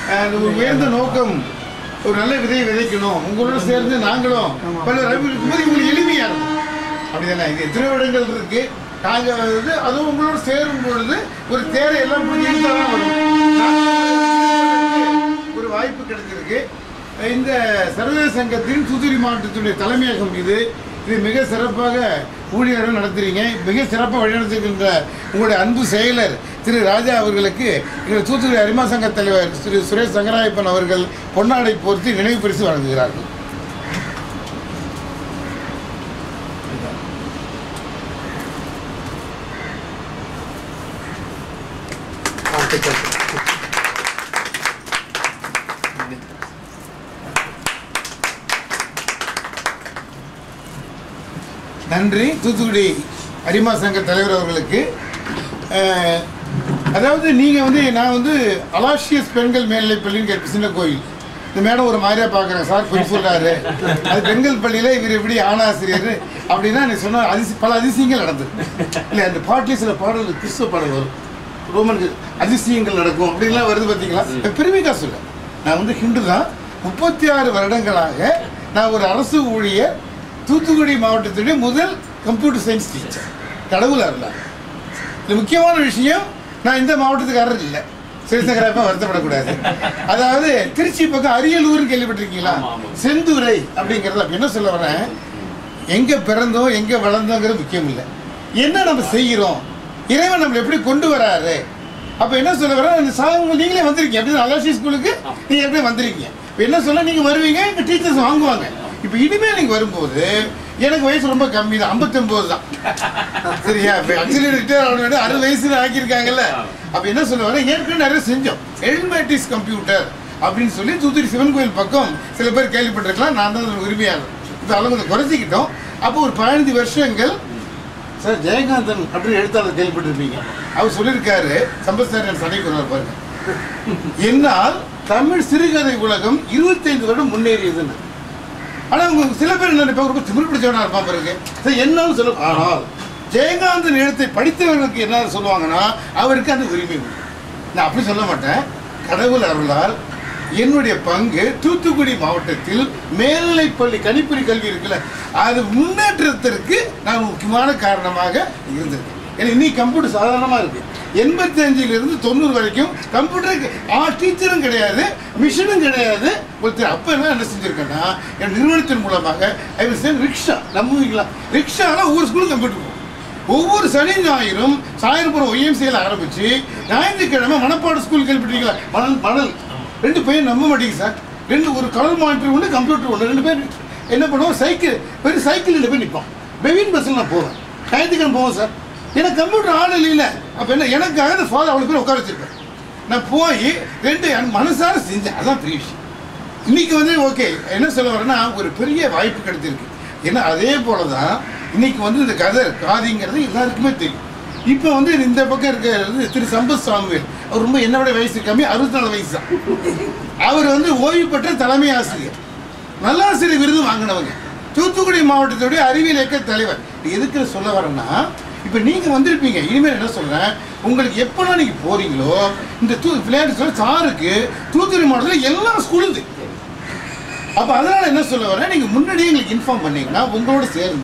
அஹ், அந்த ஒரு உயர்ந்த நோக்கம் ஒரு நல்ல விதையை விதைக்கணும் உங்களோட சேர்ந்து நாங்களும் பல ரவி இருக்கும்போது உங்களுக்கு எளிமையா இருக்கும் அப்படிதானே இது எத்தனை இடங்கள் இருக்கு நாங்க வந்து அதுவும் உங்களோட சேரும் பொழுது ஒரு தேரை எல்லாம் புரிஞ்சு தான் வரும் நாங்க ஒரு வாய்ப்பு கிடைச்சிருக்கு இந்த சர்வதேச சங்கத்தின் தூத்துக்குடி மாவட்டத்துடைய தலைமையகம் இது இது மிக சிறப்பாக ஊழியர்கள் நடத்துறீங்க மிக சிறப்பாக வழிநடத்துகின்ற உங்களுடைய அன்பு செயலர் திரு ராஜா அவர்களுக்கு எங்கள் தூத்துக்குடி அரிமா சங்க தலைவர் திரு சுரேஷ் சங்கராயப்பன் அவர்கள் பொன்னாடை போர்த்தி நினைவு பரிசு வழங்குகிறார்கள் வாழ்த்துக்கள் நன்றி தூத்துக்குடி அரிமா சங்க தலைவர் அவர்களுக்கு அஹ், அதாவது நீங்கள் வந்து நான் வந்து அலாஷியஸ் பெண்கள் மேல்நிலைப் பள்ளின்னு கேட்ப சின்ன கோயில் இந்த மேடம் ஒரு மாதிரியா பார்க்குறேன் சார் பொய் சொல்றாரு அது பெண்கள் பள்ளியில் இவர் எப்படி ஆணாசிரியர் அப்படின்னா நீ சொன்ன அதிசி பல அதிசயங்கள் நடந்தது இல்லை அந்த பாட்டில் சில பாடல்கள் கிறிஸ்துவ பாடல் வரும் ரோமன் அதிசயங்கள் நடக்கும் அப்படின்லாம் வருது பார்த்தீங்களா பெருமைக்கா சொல்ல நான் வந்து ஹிந்து தான் முப்பத்தி ஆறு வருடங்களாக நான் ஒரு அரசு ஊழியர் தூத்துக்குடி மாவட்டத்துடைய முதல் கம்ப்யூட்டர் சயின்ஸ் டீச்சர் கடவுள் அருளா இது முக்கியமான விஷயம் நான் இந்த மாவட்டத்துக்காரர் இல்லை சிறுசங்கராப்பா வருத்தப்படக்கூடாது அதாவது திருச்சி பக்கம் அரியலூர்னு கேள்விப்பட்டிருக்கீங்களா ஆமா, ஆமா. செந்துறை அப்படிங்கிறது அப்ப என்ன சொல்ல வரேன் எங்க பிறந்தோம் எங்க வளர்ந்தோங்கிறது முக்கியம் இல்லை என்ன நம்ம செய்கிறோம் இறைவன் நம்மளை எப்படி கொண்டு வராரு அப்ப என்ன சொல்ல வரேன் இந்த சாங்க நீங்களே வந்திருக்கீங்க அப்படி அலாசி ஸ்கூலுக்கு நீங்க எப்படி வந்திருக்கீங்க இப்ப என்ன சொல்ல நீங்க வருவீங்க எங்க டீச்சர்ஸ் வாங்குவாங்க இப்ப இனிமேல் நீங்க வரும்போது எனக்கு வயசு ரொம்ப கம்மி தான் ஐம்பத்தொம்போது தான் சரியா இப்போ ஆக்சுவலி ரிட்டையர் ஆக வேண்டிய அறுபது வயசுல ஆக்கியிருக்காங்கல்ல அப்ப என்ன சொல்ல வரேன் ஏற்கனவே நிறைய செஞ்சோம் எல்மேட்டிஸ் கம்ப்யூட்டர் அப்படின்னு சொல்லி தூத்துக்குடி சிவன் கோயில் பக்கம் சில பேர் கேள்விப்பட்டிருக்கலாம் நான் தான் அதோட உரிமையாளர் இப்போ அளவு கொஞ்சம் குறைச்சிக்கிட்டோம் அப்போ ஒரு பதினஞ்சு வருஷங்கள் சார் ஜெயகாந்தன் அப்படின்னு எழுத்தாளர் கேள்விப்பட்டிருப்பீங்க அவர் சொல்லியிருக்காரு சம்பத்சாரியன் சடைக்கு வருவார் பாருங்க என்னால் தமிழ் சிறுகதை உலகம் இருபத்தைந்து வருடம் முன்னேறியதுன்னு ஆனா உங்க சில பேர் என்ன நினைப்பாங்க ரொம்ப திமிர் பிடிச்சவனா இருப்பான் பிறகு சரி என்னன்னு சொல்ல ஆனால் ஜெயகாந்தன் எழுத்தை படித்தவர்களுக்கு என்ன சொல்லுவாங்கன்னா அவருக்கு அந்த உரிமை உண்டு நான் அப்படி சொல்ல மாட்டேன் கடவுள் அருளால் என்னுடைய பங்கு தூத்துக்குடி மாவட்டத்தில் மேல்நிலைப்பள்ளி கணிப்பொறி கல்வி இருக்குல்ல அது முன்னேற்றத்திற்கு நான் முக்கியமான காரணமாக இருந்திருக்கேன் ஏன்னா இன்னைக்கு கம்ப்யூட்டர் சாதாரணமாக இருக்கு எண்பத்தி இருந்து தொண்ணூறு வரைக்கும் கம்ப்யூட்டருக்கு ஆ டீச்சரும் கிடையாது மிஷினும் கிடையாது ஒருத்தர் அப்போ என்ன என்ன செஞ்சிருக்கேன்னா என் நிறுவனத்தின் மூலமாக ஐ வில் சென்ட் ரிக்ஷா நம்புவீங்களா ரிக்ஷால ஒவ்வொரு ஸ்கூலும் கம்ப்யூட்டர் போகும் ஒவ்வொரு சனி ஞாயிறும் சாயந்தரம் ஒய்எம்சியில் ஆரம்பிச்சு ஞாயிற்றுக்கிழமை மணப்பாடு ஸ்கூல் கேள்விப்பட்டீங்களா மணல் மணல் ரெண்டு பையன் நம்ப மாட்டீங்க சார் ரெண்டு ஒரு கலர் மானிட்டர் ஒன்று கம்ப்யூட்டர் ஒன்று ரெண்டு பேர் என்ன பண்ணுவோம் சைக்கிள் வெறும் சைக்கிள் ரெண்டு பேர் நிற்போம் பெவின் பஸ்ஸில் நான் போவேன் ஞாயிற்றுக்கிழமை போவோம் சார் எனக்கு கம்ப்யூட்டர் ஆள் இல்லைல்ல அப்போ என்ன எனக்காக அந்த ஃபாதர் அவ்வளோ பேர் உட்கார வச்சிருப்பேன் நான் போய் ரெண்டு என் மனசார செஞ்சேன் அதான் பெரிய விஷயம் இன்னைக்கு வந்து ஓகே என்ன சொல்ல வரேன்னா ஒரு பெரிய வாய்ப்பு கிடைச்சிருக்கு ஏன்னா அதே போல தான் இன்னைக்கு வந்து இந்த கதர் காதிங்கிறது எல்லாருக்குமே தெரியும் இப்போ வந்து இந்த பக்கம் இருக்கிறது திரு சம்பத் சாமுவேல் அவர் ரொம்ப என்ன விட வயசு கம்மி அறுபத்தி நாலு வயசு தான் அவர் வந்து ஓய்வு பெற்ற தலைமை ஆசிரியர் நல்லாசிரியர் விருது வாங்கினவங்க தூத்துக்குடி மாவட்டத்துடைய அறிவியல் இயக்க தலைவர் இது எதுக்கு சொல்ல வரேன்னா இப்போ நீங்கள் வந்திருப்பீங்க இனிமேல் என்ன சொல்கிறேன் உங்களுக்கு எப்போலாம் நீங்கள் போறீங்களோ இந்த தூ விளையாட்டு சொல்ல சாருக்கு தூத்துக்குடி மாவட்டத்தில் எல்லா ஸ்கூலும் தெரியும் அப்போ அதனால் என்ன சொல்ல வரேன் நீங்கள் முன்னாடியே எங்களுக்கு இன்ஃபார்ம் பண்ணீங்கன்னா உங்களோட சேர்ந்து